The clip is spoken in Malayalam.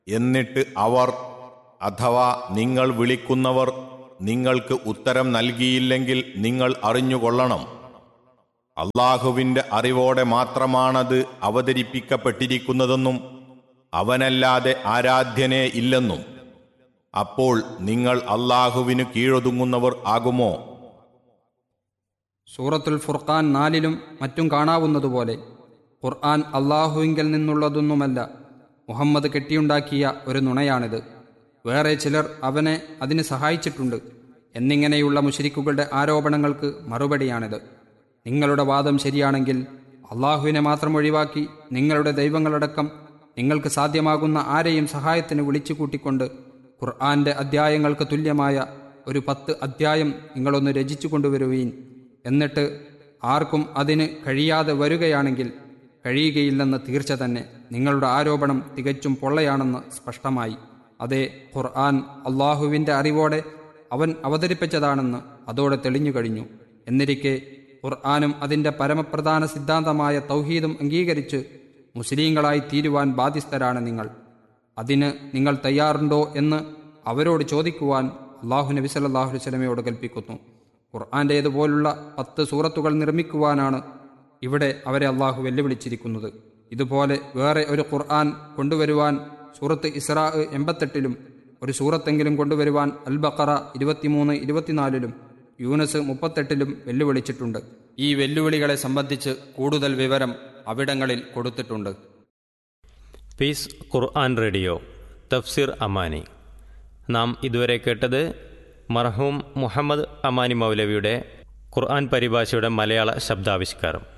എന്നിട്ട് അവർ അഥവാ നിങ്ങൾ വിളിക്കുന്നവർ നിങ്ങൾക്ക് ഉത്തരം നൽകിയില്ലെങ്കിൽ നിങ്ങൾ അറിഞ്ഞുകൊള്ളണം അള്ളാഹുവിന്റെ അറിവോടെ മാത്രമാണത് അവതരിപ്പിക്കപ്പെട്ടിരിക്കുന്നതെന്നും അവനല്ലാതെ ആരാധ്യനേ ഇല്ലെന്നും അപ്പോൾ നിങ്ങൾ അള്ളാഹുവിനു കീഴൊതുങ്ങുന്നവർ ആകുമോ സൂറത്തുൽ ഫുർഖാൻ നാലിലും മറ്റും കാണാവുന്നതുപോലെ ഖുർആൻ അള്ളാഹുവിങ്കിൽ നിന്നുള്ളതൊന്നുമല്ല മുഹമ്മദ് കെട്ടിയുണ്ടാക്കിയ ഒരു നുണയാണിത് വേറെ ചിലർ അവനെ അതിന് സഹായിച്ചിട്ടുണ്ട് എന്നിങ്ങനെയുള്ള മുഷരിക്കുകളുടെ ആരോപണങ്ങൾക്ക് മറുപടിയാണിത് നിങ്ങളുടെ വാദം ശരിയാണെങ്കിൽ അള്ളാഹുവിനെ മാത്രം ഒഴിവാക്കി നിങ്ങളുടെ ദൈവങ്ങളടക്കം നിങ്ങൾക്ക് സാധ്യമാകുന്ന ആരെയും സഹായത്തിന് വിളിച്ചു കൂട്ടിക്കൊണ്ട് ഖുർആന്റെ അധ്യായങ്ങൾക്ക് തുല്യമായ ഒരു പത്ത് അധ്യായം നിങ്ങളൊന്ന് രചിച്ചു കൊണ്ടുവരുവീൻ എന്നിട്ട് ആർക്കും അതിന് കഴിയാതെ വരികയാണെങ്കിൽ കഴിയുകയില്ലെന്ന് തീർച്ച തന്നെ നിങ്ങളുടെ ആരോപണം തികച്ചും പൊള്ളയാണെന്ന് സ്പഷ്ടമായി അതേ ഖുർആൻ അള്ളാഹുവിൻ്റെ അറിവോടെ അവൻ അവതരിപ്പിച്ചതാണെന്ന് അതോടെ തെളിഞ്ഞു കഴിഞ്ഞു എന്നിരിക്കെ ഖുർആാനും അതിൻ്റെ പരമപ്രധാന സിദ്ധാന്തമായ തൗഹീദും അംഗീകരിച്ച് മുസ്ലിങ്ങളായി തീരുവാൻ ബാധ്യസ്ഥരാണ് നിങ്ങൾ അതിന് നിങ്ങൾ തയ്യാറുണ്ടോ എന്ന് അവരോട് ചോദിക്കുവാൻ അള്ളാഹു നബി സല്ലല്ലാഹു അലൈഹി വസല്ലമയോട് കൽപ്പിക്കുന്നു ഖുർആൻ്റേതുപോലുള്ള പത്ത് സൂറത്തുകൾ നിർമ്മിക്കുവാനാണ് ഇവിടെ അവരെ അള്ളാഹു വെല്ലുവിളിച്ചിരിക്കുന്നത് ഇതുപോലെ വേറെ ഒരു ഖുർആൻ കൊണ്ടുവരുവാൻ സൂറത്ത് ഇസ്രാ എൺപത്തെട്ടിലും ഒരു സൂറത്തെങ്കിലും കൊണ്ടുവരുവാൻ അൽ ബക്കറ ഇരുപത്തിമൂന്ന് ഇരുപത്തിനാലിലും യൂനസ് മുപ്പത്തെട്ടിലും വെല്ലുവിളിച്ചിട്ടുണ്ട് ഈ വെല്ലുവിളികളെ സംബന്ധിച്ച് കൂടുതൽ വിവരം അവിടങ്ങളിൽ കൊടുത്തിട്ടുണ്ട് പീസ് ഖുർആൻ റേഡിയോ തഫ്സിർ അമാനി നാം ഇതുവരെ കേട്ടത് മർഹൂം മുഹമ്മദ് അമാനി മൗലവിയുടെ ഖുർആൻ പരിഭാഷയുടെ മലയാള ശബ്ദാവിഷ്കാരം